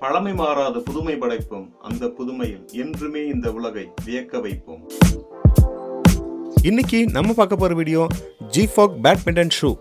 பழமை மாறாத புதுமை படைப்போம் அந்த புதுமையில் என்றுமே இந்த உலகை வியக்க வைப்போம் இன்னைக்கு நம்ம பார்க்க போகிற வீடியோ ஜிஃபாக் பேட்மிண்டன் ஷூ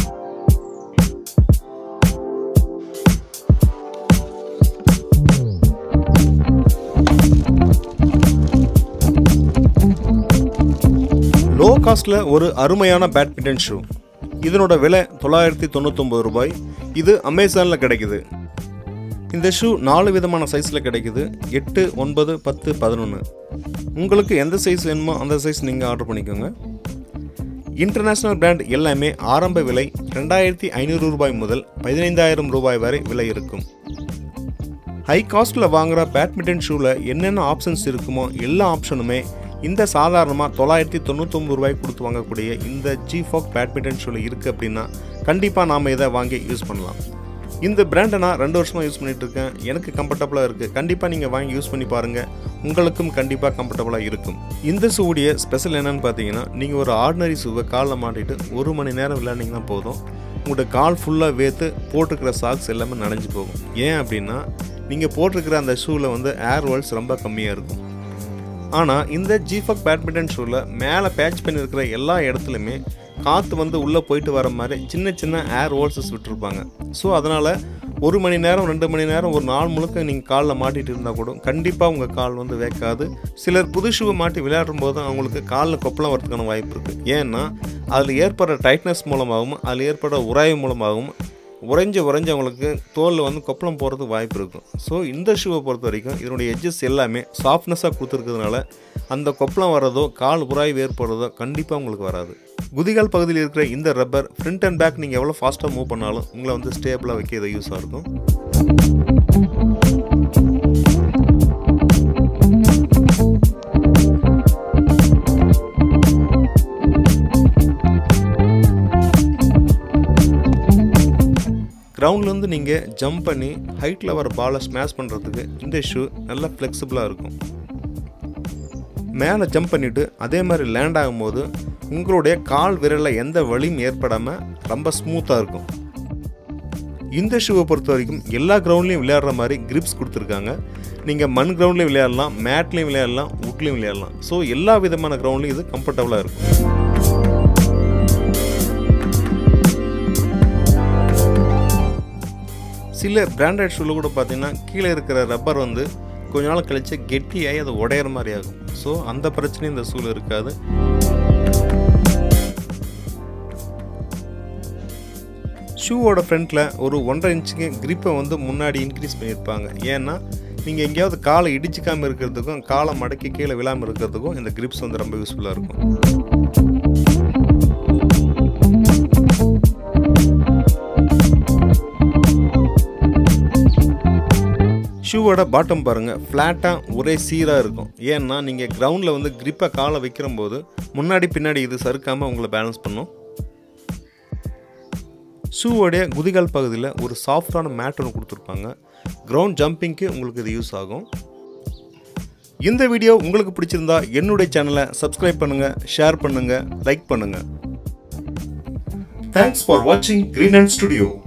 லோ காஸ்ட்டில் ஒரு அருமையான பேட்மிண்டன் ஷூ இதனோட விலை தொள்ளாயிரத்தி தொண்ணூத்தொம்பது ரூபாய் இது அமேசானில் கிடைக்குது இந்த ஷூ நாலு விதமான சைஸில் கிடைக்குது எட்டு ஒன்பது பத்து பதினொன்று உங்களுக்கு எந்த சைஸ் வேணுமோ அந்த சைஸ் நீங்கள் ஆர்டர் பண்ணிக்கோங்க இன்டர்நேஷ்னல் பிராண்ட் எல்லாமே ஆரம்ப விலை ரெண்டாயிரத்தி ஐநூறு ரூபாய் முதல் பதினைந்தாயிரம் ரூபாய் வரை விலை இருக்கும் ஹை காஸ்ட்டில் வாங்குகிற பேட்மிண்டன் ஷூவில் என்னென்ன ஆப்ஷன்ஸ் இருக்குமோ எல்லா ஆப்ஷனுமே இந்த சாதாரணமாக தொள்ளாயிரத்தி தொண்ணூத்தொம்பது ரூபாய் கொடுத்து வாங்கக்கூடிய இந்த ஜிஃபாக் பேட்மிண்டன் ஷூவில் இருக்குது அப்படின்னா கண்டிப்பாக நாம் இதை வாங்கி யூஸ் பண்ணலாம் இந்த பிராண்டை நான் ரெண்டு வருஷமாக யூஸ் பண்ணிட்டு இருக்கேன் எனக்கு கம்ஃபர்டபுளாக இருக்குது கண்டிப்பாக நீங்கள் வாங்கி யூஸ் பண்ணி பாருங்கள் உங்களுக்கும் கண்டிப்பாக கம்ஃபர்டபுளாக இருக்கும் இந்த ஷூவுடைய ஸ்பெஷல் என்னன்னு பார்த்தீங்கன்னா நீங்கள் ஒரு ஆர்டினரி ஷூவை காலில் மாட்டிட்டு ஒரு மணி நேரம் விளையாண்டிங்கன்னா போதும் உங்களோட கால் ஃபுல்லாக வேர்த்து போட்டிருக்கிற சாக்ஸ் எல்லாமே நனைஞ்சு போகும் ஏன் அப்படின்னா நீங்கள் போட்டிருக்கிற அந்த ஷூவில் வந்து ஏர் வால்ஸ் ரொம்ப கம்மியாக இருக்கும் ஆனால் இந்த ஜிஃபக் பேட்மிண்டன் ஷூவில் மேலே பேட்ச் பண்ணியிருக்கிற எல்லா இடத்துலையுமே காற்று வந்து உள்ளே போயிட்டு வர மாதிரி சின்ன சின்ன ஏர் ஹோல்ஸஸ் விட்டுருப்பாங்க ஸோ அதனால் ஒரு மணி நேரம் ரெண்டு மணி நேரம் ஒரு நாள் முழுக்க நீங்கள் காலில் மாட்டிட்டு இருந்தால் கூட கண்டிப்பாக உங்கள் கால் வந்து வேக்காது சிலர் புது ஷூவை மாட்டி விளையாடும் போது அவங்களுக்கு காலில் கொப்பளம் வரதுக்கான வாய்ப்பு இருக்குது ஏன்னா அதில் ஏற்படுற டைட்னஸ் மூலமாகவும் அதில் ஏற்படுற உராய்வு மூலமாகவும் உறைஞ்சு உறைஞ்சு அவங்களுக்கு தோலில் வந்து கொப்பளம் போகிறதுக்கு வாய்ப்பு இருக்கும் ஸோ இந்த ஷூவை பொறுத்த வரைக்கும் இதனுடைய எட்ஜஸ் எல்லாமே சாஃப்ட்னஸாக கொடுத்துருக்கிறதுனால அந்த கொப்பளம் வர்றதோ கால் உராய்வு ஏற்படுறதோ கண்டிப்பாக உங்களுக்கு வராது குதிகால் பகுதியில் இருக்கிற இந்த ரப்பர் ஃப்ரண்ட் அண்ட் பேக் நீங்கள் எவ்வளோ ஃபாஸ்ட்டாக மூவ் பண்ணாலும் உங்களை வந்து ஸ்டேபிளாக வைக்க இது யூஸாக இருக்கும் கிரவுண்ட்லேருந்து நீங்கள் ஜம்ப் பண்ணி ஹைட்டில் வர பாலை ஸ்மாஷ் பண்ணுறதுக்கு இந்த ஷூ நல்லா ஃப்ளெக்சிபிளாக இருக்கும் மேலே ஜம்ப் பண்ணிவிட்டு அதே மாதிரி லேண்ட் ஆகும்போது உங்களுடைய கால் விரலில் எந்த வலியும் ஏற்படாமல் ரொம்ப ஸ்மூத்தாக இருக்கும் இந்த ஷூவை பொறுத்த வரைக்கும் எல்லா கிரவுண்ட்லேயும் விளையாடுற மாதிரி கிரிப்ஸ் கொடுத்துருக்காங்க நீங்கள் மண் கிரவுண்ட்லேயும் விளையாடலாம் மேட்லேயும் விளையாடலாம் உட்லேயும் விளையாடலாம் ஸோ எல்லா விதமான கிரவுண்ட்லேயும் இது கம்ஃபர்டபுளாக இருக்கும் சில பிராண்டட் ஷூவில் கூட பார்த்தீங்கன்னா கீழே இருக்கிற ரப்பர் வந்து கொஞ்ச நாள் கழித்து கெட்டியாகி அது உடையிற மாதிரி ஆகும் ஸோ அந்த பிரச்சனையும் இந்த ஷூவில் இருக்காது ஷூவோட ஃப்ரண்ட்டில் ஒரு ஒன்றரை இன்ச்சுக்கு கிரிப்பை வந்து முன்னாடி இன்க்ரீஸ் பண்ணியிருப்பாங்க ஏன்னா நீங்கள் எங்கேயாவது காலை இடிச்சிக்காமல் இருக்கிறதுக்கும் காலை மடக்கி கீழே விழாமல் இருக்கிறதுக்கும் இந்த கிரிப்ஸ் வந்து ரொம்ப யூஸ்ஃபுல்லாக இருக்கும் ஷூவோட பாட்டம் பாருங்கள் ஃப்ளாட்டாக ஒரே சீராக இருக்கும் ஏன்னா நீங்கள் கிரவுண்டில் வந்து கிரிப்பை காலை வைக்கிற போது முன்னாடி பின்னாடி இது சறுக்காமல் உங்களை பேலன்ஸ் பண்ணும் ஷூவோடைய குதிகால் பகுதியில் ஒரு சாஃப்டான மேட் ஒன்று கொடுத்துருப்பாங்க கிரவுண்ட் ஜம்பிங்க்கு உங்களுக்கு இது யூஸ் ஆகும் இந்த வீடியோ உங்களுக்கு பிடிச்சிருந்தா என்னுடைய சேனலை சப்ஸ்கிரைப் பண்ணுங்கள் ஷேர் பண்ணுங்கள் லைக் பண்ணுங்கள் தேங்க்ஸ் ஃபார் வாட்சிங் கிரீன் அண்ட் ஸ்டுடியோ